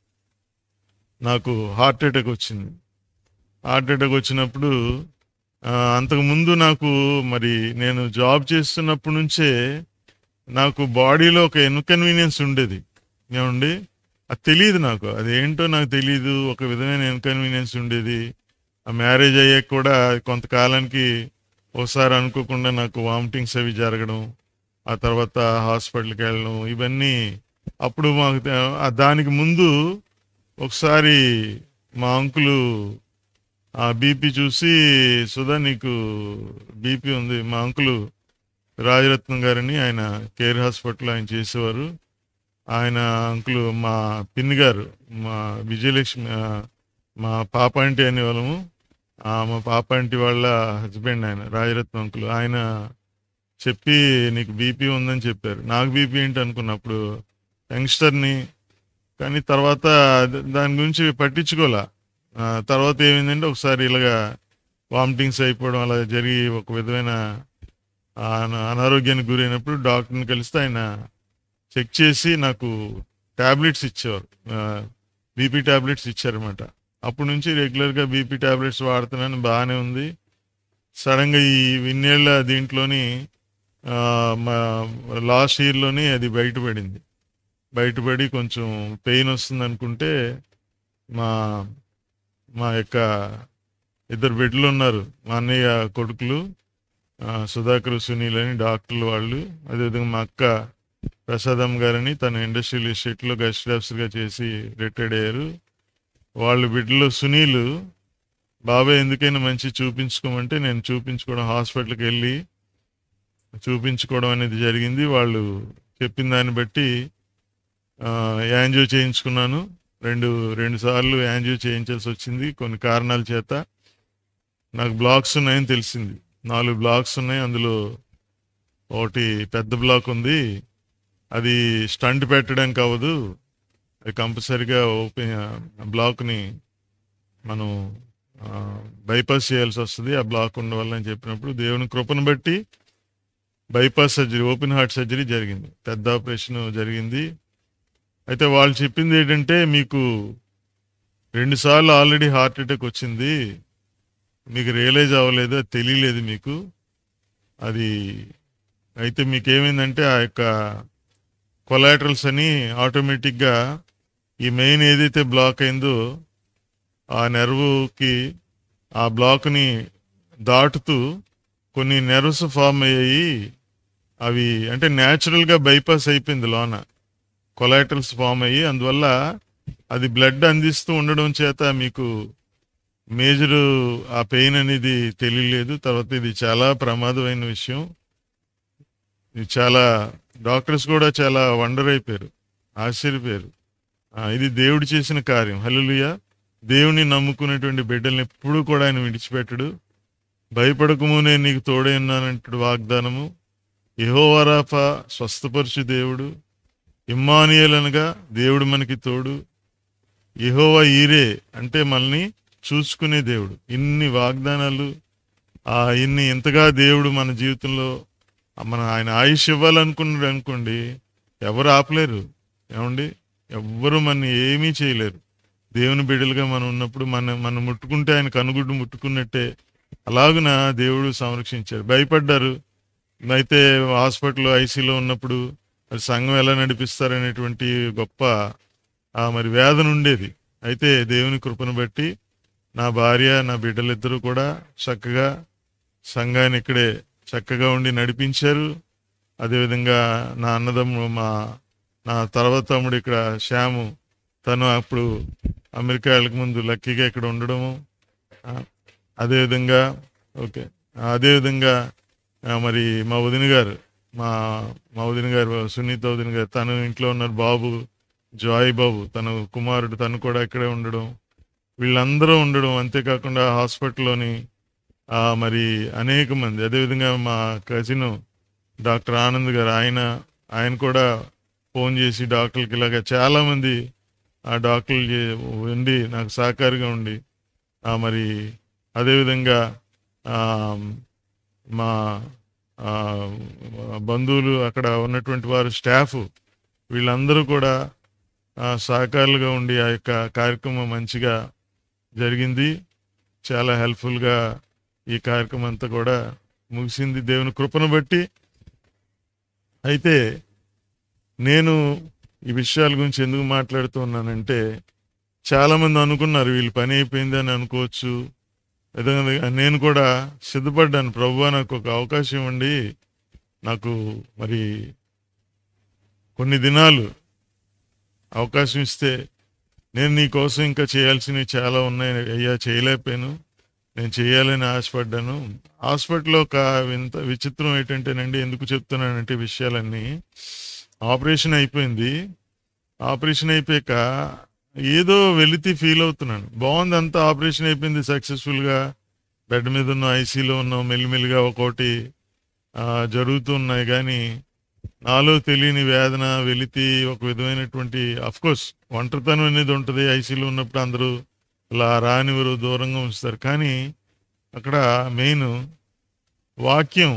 Speaker 2: నాకు హార్ట్ అటాక్ వచ్చింది హార్ట్ అటాక్ వచ్చినప్పుడు ఆ, అంతకుముందు నాకు మరి నేను జాబ్ చేస్తున్నప్పటి నుంచే నాకు బాడీలో ఒక ఇన్కన్వీనియన్స్ ఉండేది ఏమండి అది తెలియదు నాకు అది ఏంటో నాకు తెలియదు ఒక విధమైన ఇన్కన్వీనియన్స్ ఉండేది ఆ మ్యారేజ్ అయ్యాక కూడా కొంతకాలానికి ఒకసారి అనుకోకుండా నాకు వామిటింగ్స్ అవి జరగడం ఆ తర్వాత హాస్పిటల్కి వెళ్ళడం ఇవన్నీ అప్పుడు మాకు తె- ఆ దానికి ముందు ఒకసారి మా అంకులు ఆ బీపీ చూసి సుధా నీకు బీపీ ఉంది మా అంకులు రాజరత్నం గారని ఆయన కేర్ హాస్పిటల్ ఆయన చేసేవారు ఆయన అంకులు మా పిన్ని గారు మా విజయలక్ష్మి ఆ, మా పాప ఆంటీ అనేవాళ్ళము ఆ, మా పాప ఆంటీ వాళ్ళ హస్బెండ్ ఆయన రాజరత్నం అంకులు ఆయన చెప్పి నీకు బీపీ ఉందని చెప్పారు నాకు బీపీ ఏంటి అనుకున్నప్పుడు యంగ్స్టర్ని కానీ తర్వాత ద- దాని గురించి పట్టించుకోలే ఆ, తర్వాత ఏమైందంటే ఒకసారి ఇలాగా వామిటింగ్స్ అయిపోవడం అలా జరిగి ఒక విధమైన ఆ, అన- అనారోగ్యానికి గురైనప్పుడు డాక్టర్ని కలిస్తే ఆయన చెక్ చేసి నాకు టాబ్లెట్స్ ఇచ్చేవారు బీపీ టాబ్లెట్స్ ఇచ్చారన్నమాట అప్పటి నుంచి రెగ్యులర్గా బీపీ టాబ్లెట్స్ వాడుతున్నాను బాగానే ఉంది సడన్గా ఈ ఇన్నేళ్ల దీంట్లోని ఆ, మా లాస్ట్ ఇయర్లోని అది బయటపడింది బయటపడి కొంచెం పెయిన్ వస్తుంది అనుకుంటే మా మా యొక్క ఇద్దరు బిడ్డలు ఉన్నారు మా అన్నయ్య కొడుకులు ఆ, సుధాకర్ సునీల్ అని డాక్టర్లు వాళ్ళు అదేవిధంగా మా అక్క ప్రసాదం గారని తన ఇండస్ట్రియల్ ఎస్టేట్లో గెస్ట్ ఆఫీసర్గా చేసి రిటైర్డ్ అయ్యారు వాళ్ళ బిడ్డలు సునీల్ బాబాయ్ ఎందుకైనా మంచి చూపించుకోమంటే నేను చూపించుకోవడం హాస్పిటల్కి వెళ్ళి చూపించుకోవడం అనేది జరిగింది వాళ్ళు చెప్పిన దాన్ని బట్టి ఆ, యాంజియో చేయించుకున్నాను రెండు రెండు సార్లు యాంజియో చేయించాల్సి వచ్చింది కొన్ని కారణాల చేత నాకు బ్లాక్స్ ఉన్నాయని తెలిసింది నాలుగు బ్లాక్స్ ఉన్నాయి అందులో ఒకటి పెద్ద బ్లాక్ ఉంది అది స్టంట్ పెట్టడానికి అవ్వదు అది కంపల్సరిగా ఓపెన్ బ్లాక్ని మనం బైపాస్ చేయాల్సి వస్తుంది ఆ బ్లాక్ ఉండడం వల్ల అని చెప్పినప్పుడు దేవుని కృపను బట్టి bypass surgery open heart surgery జరిగింది పెద్ద ఆపరేషన్ జరిగింది అయితే వాళ్ళు చెప్పింది ఏంటంటే మీకు రెండు సార్లు ఆల్రెడీ హార్ట్ అటాక్ వచ్చింది మీకు రియలైజ్ అవ్వలేదు అది తెలియలేదు మీకు అది అయితే మీకు ఏమైందంటే ఆ యొక్క కొలాటరల్స్ అని ఆటోమేటిక్గా ఈ మెయిన్ ఏదైతే బ్లాక్ అయిందో ఆ నెర్వ్కి ఆ బ్లాక్ని దాటుతూ కొన్ని నెర్వ్స్ ఫామ్ అయ్యాయి అవి అంటే న్యాచురల్గా బైపాస్ అయిపోయింది లోన కొలాటరల్స్ ఫామ్ అయ్యి అందువల్ల అది బ్లడ్ అందిస్తూ ఉండడం చేత మీకు మేజర్ ఆ పెయిన్ అనేది తెలియలేదు తర్వాత ఇది చాలా ప్రమాదమైన విషయం ఇది చాలా డాక్టర్స్ కూడా చాలా వండర్ అయిపోయారు ఆశ్చర్యపోయారు ఆ, ఇది దేవుడు చేసిన కార్యం హల్లెలూయా దేవుని నమ్ముకునేటువంటి బిడ్డల్ని ఎప్పుడూ కూడా ఆయన విడిచిపెట్టడు భయపడకము నేను నీకు తోడే ఉన్నానంటాడు వాగ్దానము యెహోవారాఫ స్వస్థపరచు దేవుడు ఇమ్మానియల్ అనగా దేవుడు మనకి తోడు యెహోవా ఈరే అంటే మనల్ని చూసుకునే దేవుడు ఇన్ని వాగ్దానాలు ఆ ఇన్ని ఇంతగా దేవుడు మన జీవితంలో మన ఆయన ఆయుష్ ఇవ్వాలనుకున్నాడు అనుకోండి ఎవరు ఆపలేరు ఏమండి ఎవ్వరు మన ఏమీ చేయలేరు దేవుని బిడ్డలుగా మనం ఉన్నప్పుడు మన మనం ముట్టుకుంటే ఆయన కనుగుడ్డు ముట్టుకున్నట్టే అలాగున దేవుడు సంరక్షించారు భయపడ్డారు అయితే హాస్పిటల్ ఐసీలో ఉన్నప్పుడు మరి సంఘం ఎలా నడిపిస్తారనేటువంటి గొప్ప ఆ మరి వేదన ఉండేది అయితే దేవుని కృపను బట్టి నా భార్య నా బిడ్డలిద్దరూ కూడా చక్కగా సంఘాన్ని ఇక్కడే చక్కగా ఉండి నడిపించారు అదేవిధంగా నా అన్నదమ్ముడు మా నా తర్వాత తమ్ముడు ఇక్కడ శ్యాము తను అప్పుడు అమెరికా వెళ్ళక ముందు లక్కీగా ఇక్కడ ఉండడము ఆ, అదేవిధంగా ఓకే ఆ, అదేవిధంగా ఆ, మరి మా వదిన గారు మా మా వదిన గారు సునీత వదిన గారు తను ఇంట్లో ఉన్నారు బాబు జాయ్ బాబు తన కుమారుడు తను కూడా ఇక్కడే ఉండడం వీళ్ళందరూ ఉండడం అంతేకాకుండా హాస్పిటల్లోని ఆ, మరి అనేక మంది అదేవిధంగా మా కజిన్ డాక్టర్ ఆనంద్ గారు ఆయన ఆయన కూడా ఫోన్ చేసి డాక్టర్లకి ఇలాగా చాలా మంది ఆ డాక్టర్లు చే- ఉండి నాకు సహకారిగా ఉండి ఆ, మరి అదేవిధంగా ఆ, మా ఆ, బంధువులు అక్కడ ఉన్నటువంటి వారు స్టాఫ్ వీళ్ళందరూ కూడా ఆ, సహకారులుగా ఉండి ఆ యొక్క కార్యక్రమం మంచిగా జరిగింది చాలా హెల్ప్ఫుల్గా ఈ కార్యక్రమం అంతా కూడా ముగిసింది దేవుని కృపను బట్టి అయితే నేను ఈ విషయాల గురించి ఎందుకు మాట్లాడుతున్నానంటే చాలా మంది అనుకున్నారు వీళ్ళు పని అయిపోయింది అని అనుకోవచ్చు విధంగా నేను కూడా సిద్ధపడ్డాను ప్రభు నాకు ఒక అవకాశం ఇవ్వండి నాకు మరి కొన్ని దినాలు అవకాశం ఇస్తే నేను నీ కోసం ఇంకా చేయాల్సినవి చాలా ఉన్నాయి అయ్యా చేయలేకపోయాను నేను చేయాలని ఆశపడ్డాను హాస్పిటల్లో ఒక వింత విచిత్రం ఏంటంటేనండి ఎందుకు చెప్తున్నానంటే ఈ విషయాలన్నీ ఆపరేషన్ అయిపోయింది ఆపరేషన్ అయిపోయాక ఏదో వెలితి ఫీల్ అవుతున్నాను బాగుంది అంతా ఆపరేషన్ అయిపోయింది సక్సెస్ఫుల్గా బెడ్ మీద ఉన్న ఐసీలో ఉన్నాం మెల్లిమెల్లిగా ఒక్కోటి ఆ, జరుగుతున్నాయి కానీ నాలో తెలియని వేదన వెలితి ఒక విధమైనటువంటి కోర్స్ ఒంటరితనం అనేది ఉంటుంది ఐసీలో ఉన్నప్పుడు అందరూ అలా రానివరు దూరంగా ఉంచుతారు కానీ అక్కడ మెయిన్ వాక్యం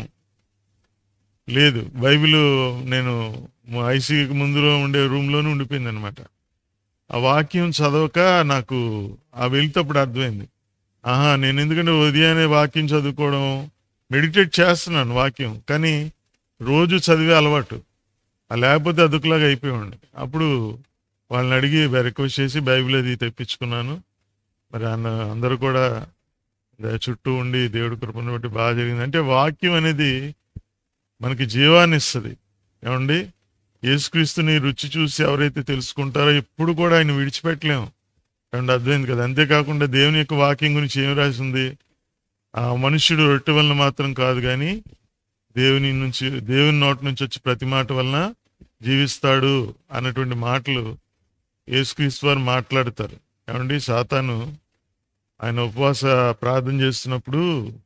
Speaker 2: లేదు బైబిల్ నేను ఐసీకి ముందులో ఉండే రూమ్లోనే ఉండిపోయింది అనమాట ఆ వాక్యం చదవక నాకు ఆ వెళ్తప్పుడు అర్థమైంది ఆహా నేను ఎందుకంటే ఉదయాన్నే వాక్యం చదువుకోవడం మెడిటేట్ చేస్తున్నాను వాక్యం కానీ రోజు చదివే అలవాటు ఆ లేకపోతే అదుకులాగా అయిపోయాడు అప్పుడు వాళ్ళని అడిగి రిక్వెస్ట్ చేసి బైబిల్ అది తెప్పించుకున్నాను మరి అన్న అందరూ కూడా దా- చుట్టూ ఉండి దేవుడి కృపను బట్టి బాగా జరిగింది అంటే వాక్యం అనేది మనకి జీవాన్ని ఇస్తుంది ఏమండి యేసుక్రీస్తుని రుచి చూసి ఎవరైతే తెలుసుకుంటారో ఎప్పుడు కూడా ఆయన విడిచిపెట్టలేము ఏమంటే అర్థమైంది కదా అంతేకాకుండా దేవుని యొక్క వాక్యం గురించి ఏం రాసింది ఆ మనుష్యుడు రొట్టె వలన మాత్రం కాదు కానీ దేవుని నుంచి దేవుని నోటి నుంచి వచ్చి ప్రతి మాట వలన జీవిస్తాడు అన్నటువంటి మాటలు యేసుక్రీస్తు వారు మాట్లాడతారు ఏమండి సాతాను ఆయన ఉపవాస ప్రార్థన చేస్తున్నప్పుడు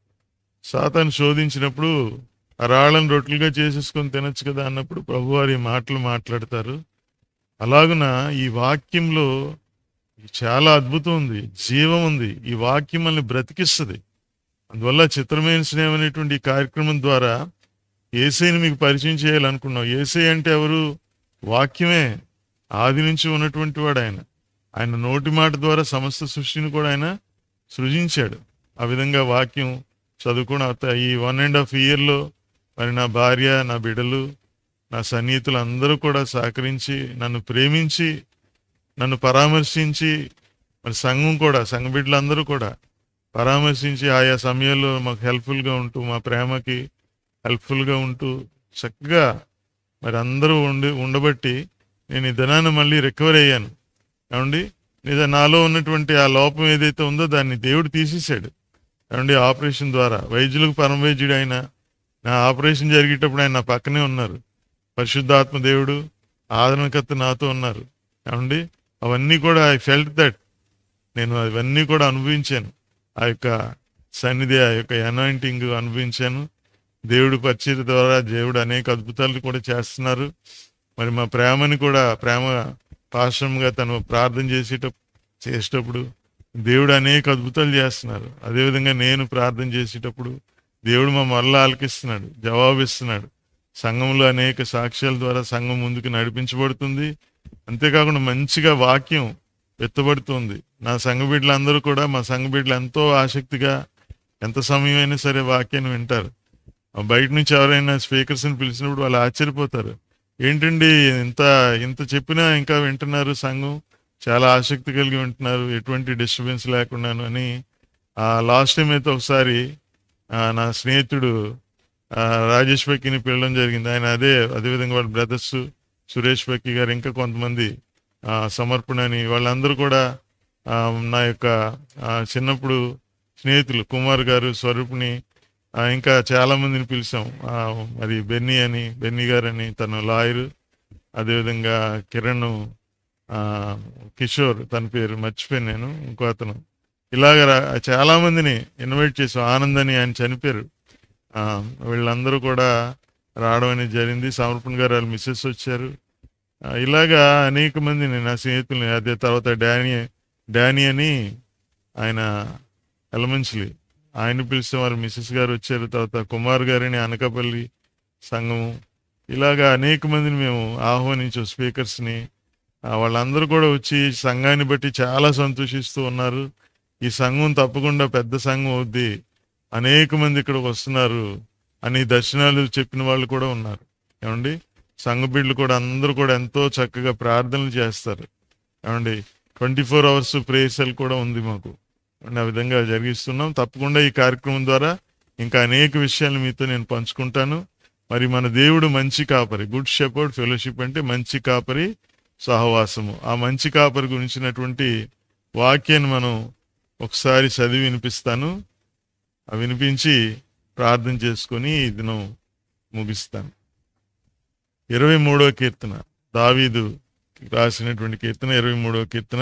Speaker 2: సాతాను శోధించినప్పుడు ఆ రాళ్ళను రొట్టెలుగా చేసేసుకొని తినొచ్చు కదా అన్నప్పుడు ప్రభువారి ఈ మాటలు మాట్లాడతారు అలాగున ఈ వాక్యంలో చాలా అద్భుతం ఉంది జీవం ఉంది ఈ వాక్యం మనల్ని బ్రతికిస్తుంది అందువల్ల చిత్రమైన స్నేహం అనేటువంటి ఈ కార్యక్రమం ద్వారా ఏసైని మీకు పరిచయం చేయాలనుకున్నాం ఏసై అంటే ఎవరు వాక్యమే ఆది నుంచి ఉన్నటువంటి వాడు ఆయన ఆయన నోటి మాట ద్వారా సమస్త సృష్టిని కూడా ఆయన సృజించాడు ఆ విధంగా వాక్యం చదువుకున్న అత- ఈ వన్ అండ్ హాఫ్ ఇయర్లో మరి నా భార్య నా బిడ్డలు నా సన్నిహితులు అందరూ కూడా సహకరించి నన్ను ప్రేమించి నన్ను పరామర్శించి మరి సంఘం కూడా సంఘ బిడ్డలందరూ కూడా పరామర్శించి ఆయా సమయాల్లో మాకు హెల్ప్ఫుల్గా ఉంటూ మా ప్రేమకి హెల్ప్ఫుల్గా ఉంటూ చక్కగా మరి అందరూ ఉండి ఉండబట్టి నేను ఈ దినాన్ని మళ్ళీ రికవర్ అయ్యాను ఏమండి నిజ నాలో ఉన్నటువంటి ఆ లోపం ఏదైతే ఉందో దాన్ని దేవుడు తీసేశాడు ఏమండి ఆపరేషన్ ద్వారా వైద్యులకు పరమవైద్యుడు ఆయన నా ఆపరేషన్ జరిగేటప్పుడు ఆయన నా పక్కనే ఉన్నారు పరిశుద్ధాత్మ దేవుడు ఆదరణకర్త నాతో ఉన్నారు ఏమండి అవన్నీ కూడా ఐ ఫెల్ట్ దట్ నేను అవన్నీ కూడా అనుభవించాను ఆ యొక్క సన్నిధి ఆ యొక్క అనాయింటింగ్ అనుభవించాను దేవుడి పరిచయ ద్వారా దేవుడు అనేక అద్భుతాలు కూడా చేస్తున్నారు మరి మా ప్రేమని కూడా ప్రేమ పాశ్రమంగా తను ప్రార్థన చేసేట చేసేటప్పుడు దేవుడు అనేక అద్భుతాలు చేస్తున్నారు అదేవిధంగా నేను ప్రార్థన చేసేటప్పుడు దేవుడు మా మరలా ఆలకిస్తున్నాడు జవాబిస్తున్నాడు సంఘంలో అనేక సాక్ష్యాల ద్వారా సంఘం ముందుకు నడిపించబడుతుంది అంతేకాకుండా మంచిగా వాక్యం ఎత్తబడుతుంది నా సంఘ బిడ్డలందరూ కూడా మా సంఘ బిడ్డలు ఎంతో ఆసక్తిగా ఎంత సమయం అయినా సరే వాక్యాన్ని వింటారు ఆ బయట నుంచి ఎవరైనా స్పీకర్స్ని పిలిచినప్పుడు వాళ్ళు ఆశ్చర్యపోతారు ఏంటండి ఇంత ఇంత చెప్పినా ఇంకా వింటున్నారు సంఘం చాలా ఆసక్తి కలిగి వింటున్నారు ఎటువంటి డిస్టర్బెన్స్ లేకుండాను అని ఆ లాస్ట్ టైం అయితే ఒకసారి ఆ, నా స్నేహితుడు ఆ, రాజేష్ బక్కిని పిలవడం జరిగింది ఆయన అదే అదేవిధంగా వాళ్ళ బ్రదర్స్ సురేష్ బక్కి గారు ఇంకా కొంతమంది ఆ, సమర్పణ అని వాళ్ళందరూ కూడా ఆ, నా యొక్క ఆ, చిన్నప్పుడు స్నేహితులు కుమార్ గారు స్వరూప్ని ఆ, ఇంకా చాలా మందిని పిలిచాం ఆ, మరి బెన్నీ అని బెన్నీ గారు అని తను లాయరు అదేవిధంగా కిరణ్ ఆ, కిషోర్ తన పేరు మర్చిపోయాను నేను ఇంకో అతను ఇలాగ రా- చాలా మందిని ఇన్వైట్ చేసాం ఆనంద్ అని ఆయన చనిపోయారు ఆ, వీళ్ళందరూ కూడా రావడం అనేది జరిగింది సమర్పణ గారు వాళ్ళ మిస్సెస్ వచ్చారు ఆ, ఇలాగా అనేక మందిని నా స్నేహితుల్ని అదే తర్వాత డానీ డానీ అని ఆయన ఎలమంచిలి ఆయన పిలిస్తే వారు మిస్సెస్ గారు వచ్చారు తర్వాత కుమార్ గారిని అనకాపల్లి సంఘము ఇలాగా అనేక మందిని మేము ఆహ్వానించాం స్పీకర్స్ని ఆ, వాళ్ళందరూ కూడా వచ్చి సంఘాన్ని బట్టి చాలా సంతోషిస్తూ ఉన్నారు ఈ సంఘం తప్పకుండా పెద్ద సంఘం అవుద్ది అనేక మంది ఇక్కడికి వస్తున్నారు అని దర్శనాలు చెప్పిన వాళ్ళు కూడా ఉన్నారు ఏమండి సంఘ బిడ్డలు కూడా అందరూ కూడా ఎంతో చక్కగా ప్రార్థనలు చేస్తారు ఏమండి ట్వంటీ ఫోర్ అవర్స్ ప్రేసల్ కూడా ఉంది మాకు అండ్ ఆ విధంగా జరిగిస్తున్నాం తప్పకుండా ఈ కార్యక్రమం ద్వారా ఇంకా అనేక విషయాలు మీతో నేను పంచుకుంటాను మరి మన దేవుడు మంచి కాపరి గుడ్ షెపర్డ్ ఫెలోషిప్ అంటే మంచి కాపరి సహవాసము ఆ మంచి కాపరి గురించినటువంటి వాక్యాన్ని మనం ఒకసారి చదివి వినిపిస్తాను ఆ వినిపించి ప్రార్థన చేసుకొని ఈ దినం ముగిస్తాను ఇరవై మూడవ కీర్తన దావీదు రాసినటువంటి కీర్తన ఇరవై మూడవ కీర్తన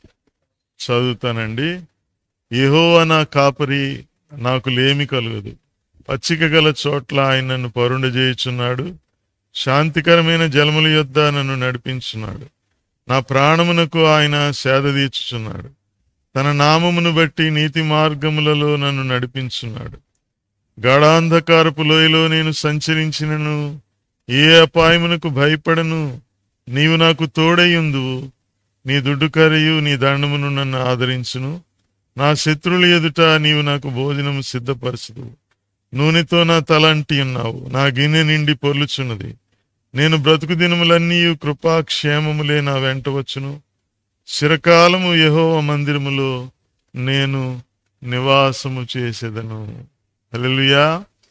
Speaker 2: చదువుతానండి యెహోవా నా కాపరి నాకు లేమి కలుగదు పచ్చిక గల చోట్ల ఆయన నన్ను పరుండజేయుచున్నాడు శాంతికరమైన జలముల యొద్ద నన్ను నడిపించున్నాడు నా ప్రాణమునకు ఆయన సేద తీర్చుచున్నాడు తన నామమును బట్టి నీతి మార్గములలో నన్ను నడిపించున్నాడు గాఢాంధకారపు లోయలో నేను సంచరించినను ఏ అపాయమునకు భయపడను నీవు నాకు తోడయ్యుందువు నీ దుడ్డుకరియు నీ దండమును నన్ను ఆదరించును నా శత్రువుల ఎదుట నీవు నాకు భోజనము సిద్ధపరచదు నూనెతో నా తల అంటి ఉన్నావు నా గిన్నె నిండి పొర్లుచున్నది నేను బ్రతుకు దినములన్నీ కృపాక్షేమములే నా వెంట వచ్చును చిరకాలము యెహోవా మందిరములో నేను నివాసము చేసేదను హల్లెలూయా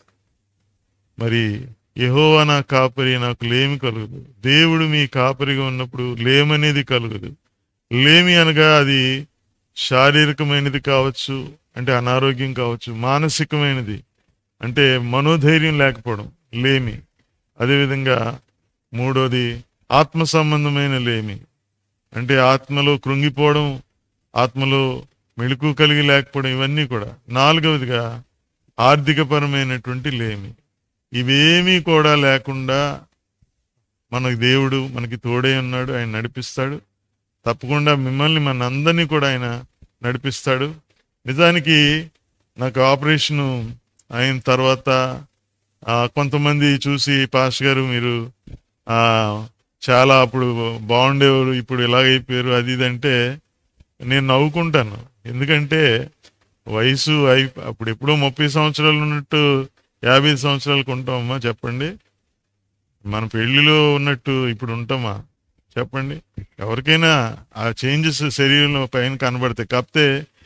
Speaker 2: మరి యెహోవా నా కాపరి నాకు లేమి కలుగదు దేవుడు మీ కాపరిగా ఉన్నప్పుడు లేమనేది కలుగదు లేమి అనగా అది శారీరకమైనది కావచ్చు అంటే అనారోగ్యం కావచ్చు మానసికమైనది అంటే మనోధైర్యం లేకపోవడం లేమి అదేవిధంగా మూడోది ఆత్మ సంబంధమైన లేమి అంటే ఆత్మలో కృంగిపోవడం ఆత్మలో మెళుకు కలిగి లేకపోవడం ఇవన్నీ కూడా నాలుగవదిగా ఆర్థికపరమైనటువంటి లేమి ఇవేమీ కూడా లేకుండా మనకు దేవుడు మనకి తోడే ఉన్నాడు ఆయన నడిపిస్తాడు తప్పకుండా మిమ్మల్ని మన అందరినీ కూడా ఆయన నడిపిస్తాడు నిజానికి నాకు ఆపరేషను అయిన తర్వాత ఆ, కొంతమంది చూసి పాస్ గారు మీరు ఆ చాలా అప్పుడు బాగుండేవారు ఇప్పుడు ఇలాగైపోయారు అది ఇది అంటే నేను నవ్వుకుంటాను ఎందుకంటే వయసు అయి అప్పుడు ఎప్పుడో ముప్పై సంవత్సరాలు ఉన్నట్టు యాభై సంవత్సరాలకు ఉంటామమ్మా చెప్పండి మన పెళ్లిలో ఉన్నట్టు ఇప్పుడు ఉంటామా చెప్పండి ఎవరికైనా ఆ చేంజెస్ శరీరంలో పైన కనబడతాయి కాకపోతే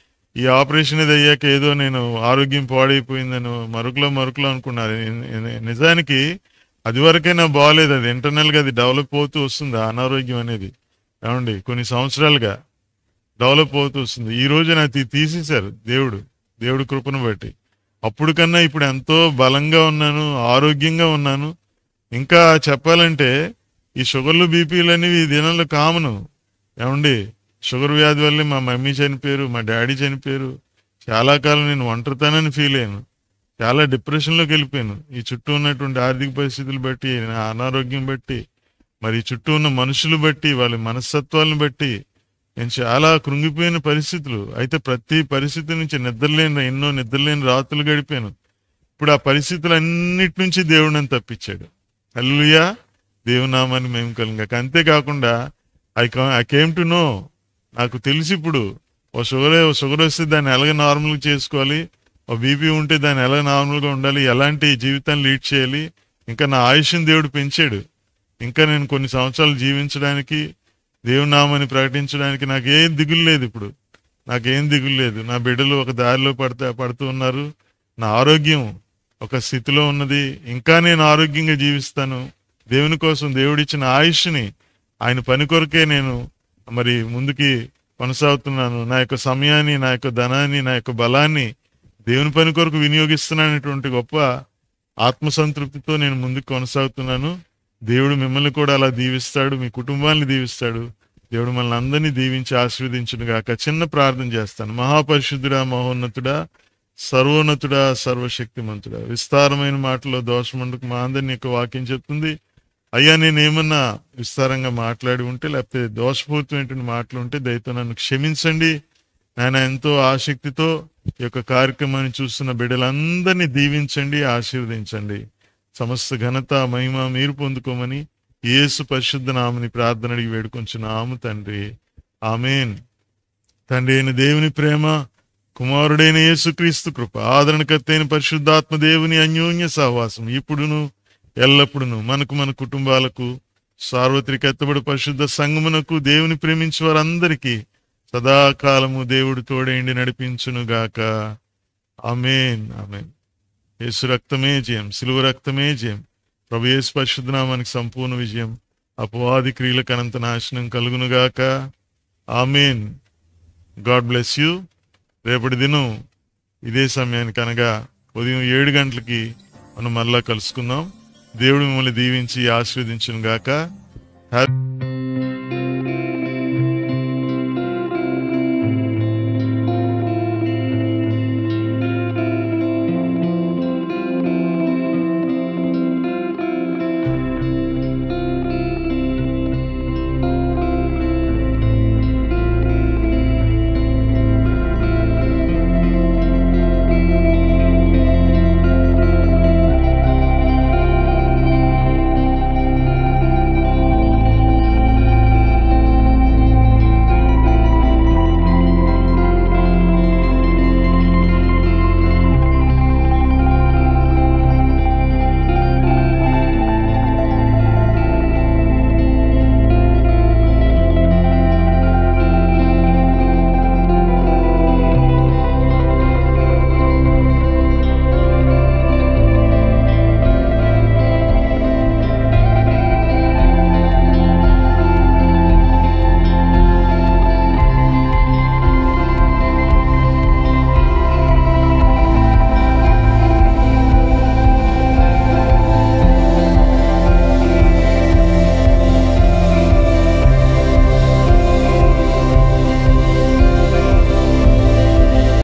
Speaker 2: ఈ ఆపరేషన్ ఇది అయ్యాక ఏదో నేను ఆరోగ్యం పాడైపోయిందని మరుకులో మరుకులో అనుకున్నారు ని- నిజానికి అది వరకైనా బాగాలేదు అది ఇంటర్నల్ గా అది డెవలప్ అవుతూ వస్తుంది ఆ అనారోగ్యం అనేది ఏమండి కొన్ని సంవత్సరాలుగా డెవలప్ అవుతూ వస్తుంది ఈ రోజు నాకు తీసేశారు దేవుడు దేవుడు కృపను బట్టి అప్పుడు కన్నా ఇప్పుడు ఎంతో బలంగా ఉన్నాను ఆరోగ్యంగా ఉన్నాను ఇంకా చెప్పాలంటే ఈ షుగర్లు బీపీలు అనేవి ఈ దినాల్లో కామను ఏమండి షుగర్ వ్యాధి వల్లే మా మమ్మీ చనిపోయారు మా డాడీ చనిపోయారు చాలా కాలం నేను ఒంటరితనాన్ని ఫీల్ అయ్యాను చాలా డిప్రెషన్లోకి వెళ్ళిపోయాను ఈ చుట్టూ ఉన్నటువంటి ఆర్థిక పరిస్థితులు బట్టి నా అనారోగ్యం బట్టి మరి ఈ చుట్టూ ఉన్న మనుషులు బట్టి వాళ్ళ మనస్తత్వాలను బట్టి నేను చాలా కృంగిపోయిన పరిస్థితులు అయితే ప్రతి పరిస్థితి నుంచి నిద్రలేని ఎన్నో నిద్రలేని రాత్రులు గడిపాను ఇప్పుడు ఆ పరిస్థితులన్నిటి నుంచి దేవుడు నన్ను తప్పించాడు హల్లుయా దేవునామాన్ని మేము కలిగాక అంతేకాకుండా I I came to know నాకు తెలిసి ఇప్పుడు ఓ షుగర్ ఓ షుగర్ వస్తే దాన్ని ఎలాగ నార్మల్గా చేసుకోవాలి ఓ బీపీ ఉంటే దాన్ని ఎలా నార్మల్గా ఉండాలి ఎలాంటి జీవితాన్ని లీడ్ చేయాలి ఇంకా నా ఆయుష్ని దేవుడు పెంచాడు ఇంకా నేను కొన్ని సంవత్సరాలు జీవించడానికి దేవుని నామాన్ని ప్రకటించడానికి నాకేం దిగులు లేదు ఇప్పుడు నాకేం దిగులు లేదు నా బిడ్డలు ఒక దారిలో పడతా పడుతూ ఉన్నారు నా ఆరోగ్యం ఒక స్థితిలో ఉన్నది ఇంకా నేను ఆరోగ్యంగా జీవిస్తాను దేవుని కోసం దేవుడిచ్చిన ఆయుష్ని ఆయన పని కొరకే నేను మరి ముందుకి కొనసాగుతున్నాను నా యొక్క సమయాన్ని నా యొక్క ధనాన్ని నా యొక్క బలాన్ని దేవుని పని కొరకు వినియోగిస్తున్నానటువంటి గొప్ప ఆత్మసంతృప్తితో నేను ముందుకు కొనసాగుతున్నాను దేవుడు మిమ్మల్ని కూడా అలా దీవిస్తాడు మీ కుటుంబాన్ని దీవిస్తాడు దేవుడు మనల్ని అందరినీ దీవించి ఆశీర్వదించును గాక చిన్న ప్రార్థన చేస్తాను మహాపరిశుద్ధుడా మహోన్నతుడా సర్వోన్నతుడా సర్వశక్తిమంతుడా విస్తారమైన మాటలో దోషమందుకు మా అందరినీ యొక్క వాక్యం చెప్తుంది అయ్యా నేను ఏమన్నా విస్తారంగా మాట్లాడి ఉంటే లేకపోతే దోషపూరితమైనటువంటి మాటలు ఉంటే దయతో నన్ను క్షమించండి నాయన ఎంతో ఆసక్తితో ఈ యొక్క కార్యక్రమాన్ని చూస్తున్న బిడ్డలందరినీ దీవించండి ఆశీర్వదించండి సమస్త ఘనత మహిమ మీరు పొందుకోమని యేసు పరిశుద్ధ నామని ప్రార్థన అడిగి వేడుకొంచున్నాము తండ్రి ఆమెన్ తండ్రి అయిన దేవుని ప్రేమ కుమారుడైన యేసుక్రీస్తు కృప ఆదరణకర్తైన పరిశుద్ధాత్మ దేవుని అన్యోన్య సహవాసం ఇప్పుడును ఎల్లప్పుడూ మనకు మన కుటుంబాలకు సార్వత్రిక ఎత్తబడి పరిశుద్ధ సంగమునకు దేవుని ప్రేమించే వారందరికీ సదాకాలము దేవుడు తోడేండి నడిపించునుగాక ఆమేన్ ఆమేన్ యేసు రక్తమే జయం సిలువ రక్తమే జయం ప్రభు యేసు పరిశుద్ధనామానికి సంపూర్ణ విజయం అపవాది క్రియలకు అనంత నాశనం కలుగునుగాక ఆమేన్ గాడ్ బ్లెస్ యూ రేపటి దినం ఇదే సమయానికి అనగా ఉదయం ఏడు గంటలకి మనం మళ్ళా కలుసుకుందాం దేవుడు మిమ్మల్ని దీవించి ఆశీర్వదించును గాక హ్యాపీ